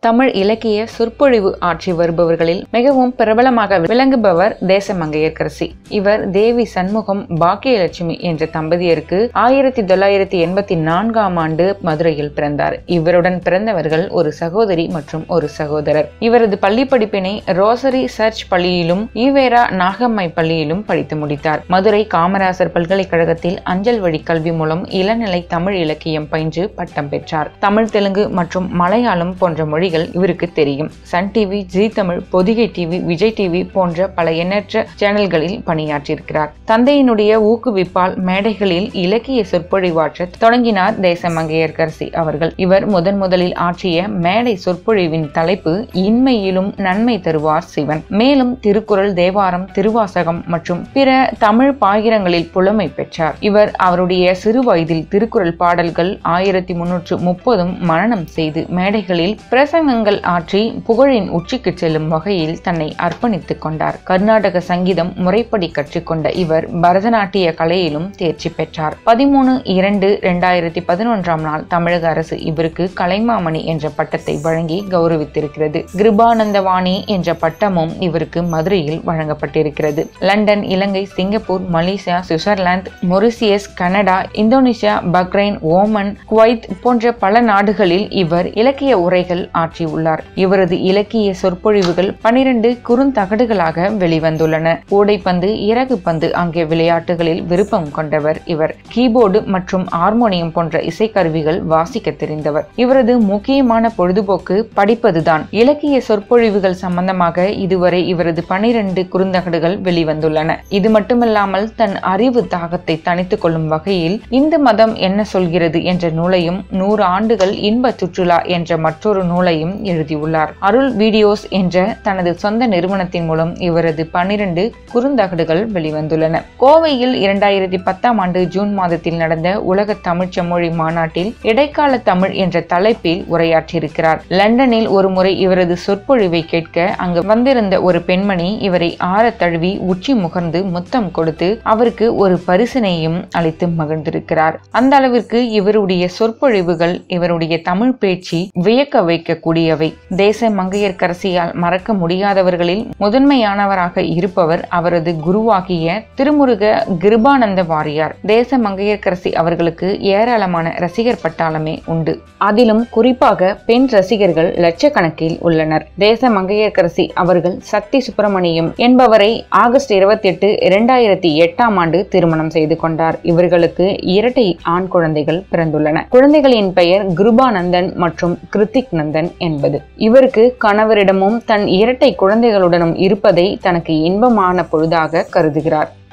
தமிழ் இலக்கிய சொற்பொழிவு ஆற்றி வருபவர்களில் மிகவும் பிரபலமாக விளங்குபவர் தேசமங்கையர்கரசி இவர் தேவி சண்முகம் பாக்கியலட்சுமி என்ற தம்பதியருக்கு ஆயிரத்தி தொள்ளாயிரத்தி எண்பத்தி நான்காம் ஆண்டு மதுரையில் பிறந்தார் இவருடன் பிறந்தவர்கள் ஒரு சகோதரி மற்றும் ஒரு சகோதரர் இவரது பள்ளி படிப்பினை ரோசரி சர்ச் பள்ளியிலும் ஈவேரா நாகம்மை பள்ளியிலும் படித்து முடித்தார் மதுரை காமராசர் பல்கலைக்கழகத்தில் அஞ்சல் வழி கல்வி மூலம் இளநிலை தமிழ் இலக்கியம் பயின்று பட்டம் பெற்றார் தமிழ் தெலுங்கு மற்றும் மலையாளம் போன்ற மொழிகள் இவருக்கு தெரியும் Sun TV Zee Tamil Podhigai TV Vijay TV போன்ற பல எண்ணற்ற சேனல்களில் பணியாற்றியிருக்கிறார் தந்தையினுடைய ஊக்குவிப்பால் மேடைகளில் இலக்கிய சொற்பொழிவாற்ற தொடங்கினார் தேசமங்கையர்கரசி அவர்கள் இவர் முதன் முதலில் ஆற்றிய மேடை சொற்பொழிவின் தலைப்பு இன்மையிலும் நன்மை தருவார் சிவன் மேலும் திருக்குறள் தேவாரம் திருவாசகம் மற்றும் பிற தமிழ் பாயிரங்களில் புலமை பெற்றார் இவர் அவருடைய சிறு வயதில் திருக்குறள் பாடல்கள் ஆயிரத்தி முன்னூற்று முப்பதும் மனனம் செய்து மேடைகளில் பிரசங்கங்கள் ஆற்றி புகழின் உச்சிக்கு செல்லும் வகையில் தன்னை அர்ப்பணித்துக் கொண்டார் கர்நாடக சங்கீதம் முறைப்படி கற்றுக்கொண்ட இவர் பரதநாட்டிய கலையிலும் தேர்ச்சி பெற்றார் பதிமூணு இரண்டு இரண்டாயிரத்தி பதினொன்றாம் நாள் தமிழக அரசு இவருக்கு கலைமாமணி என்ற பட்டத்தை வழங்கி கௌரவித்திருக்கிறது கிருபானந்தவாணி என்ற பட்டமும் இவருக்கு மதுரையில் வழங்கப்பட்டிருக்கிறது London Ilangai Singapore Malaysia Switzerland Mauritius Canada Indonesia Bahrain Oman Kuwait போன்ற பல நாடுகளில் இவர் இலக்கிய உரைகள் ஆற்றியுள்ளார் இவரது இலக்கிய சொற்பொழிவுகள் பனிரெண்டு குறுந்தகடுகளாக வெளிவந்துள்ளன கூடைப்பந்து இறகு பந்து ஆகிய விளையாட்டுகளில் விருப்பம் கொண்டவர் இவர் கீபோர்டு மற்றும் ஹார்மோனியம் போன்ற இசைக்கருவிகள் வாசிக்க தெரிந்தவர் இவரது முக்கியமான பொழுதுபோக்கு படிப்பதுதான் இலக்கிய சொற்பொழிவுகள் சம்பந்தமாக இதுவரை இவரது பனிரெண்டு குறுந்தகடுகள் வெளிவந்துள்ளன இது மட்டுமல்லாமல் தன் அறிவு தாகத்தை தணித்துக் கொள்ளும் வகையில் இந்து மதம் என்ன சொல்கிறது என்ற நூலையும் நூறு ஆண்டுகள் இன்ப சுற்றுலா என்ற மற்றொரு நூலையும் எழுதியுள்ளார் அருள் வீடியோஸ் என்ற தனது சொந்த நிறுவனத்தின் மூலம் இவரது பன்னிரண்டு குறுந்தகடுகள் வெளிவந்துள்ளன கோவையில் இரண்டாயிரத்தி பத்தாம் ஆண்டு ஜூன் மாதத்தில் நடந்த உலக தமிழ் செம்மொழி மாநாட்டில் இடைக்கால தமிழ் என்ற தலைப்பில் உரையாற்றியிருக்கிறார் லண்டனில் ஒரு முறை இவரது சொற்பொழிவை கேட்க அங்கு வந்திருந்த ஒரு பெண்மணி இவரை ஆற தழுவி உச்சி முகர்ந்து முத்தம் கொடுத்து அவருக்கு ஒரு பரிசினையும் அளித்து மகிழ்ந்திருக்கிறார் அந்த அளவிற்கு இவருடைய சொற்பொழிவுகள் இவருடைய தமிழ் பேச்சு வியக்க வைக்கக்கூடியவை தேச மங்கையர்க்கரசியால் மறக்க முடியாதவர்களில் முதன்மையானவராக இருப்பவர் அவரது குருவாகிய திருமுருக கிருபானந்த வாரியார் தேச மங்கையர்க்கரசி அவர்களுக்கு ஏராளமான ரசிகர் பட்டாளமே உண்டு அதிலும் குறிப்பாக பெண் ரசிகர்கள் லட்சக்கணக்கில் உள்ளனர் தேச மங்கையர்க்கரசி அவர்கள் சக்தி சுப்பிரமணியம் என்பவரை ஆகஸ்ட் இருபத்தி எட்டு இரண்டாயிரத்தி எட்டாம் ஆண்டு திருமணம் செய்து கொண்டார் இவர்களுக்கு இரட்டை ஆண் குழந்தைகள் பிறந்துள்ளன குழந்தைகளின் பெயர் கிருபானந்தன் மற்றும் கிருத்திக் நந்தன் என்பது இவருக்கு கணவரிடமும் தன் இரட்டை குழந்தைகளுடனும் இருப்பதை தனக்கு இன்பமான பொழுதாக கருதுகிறார்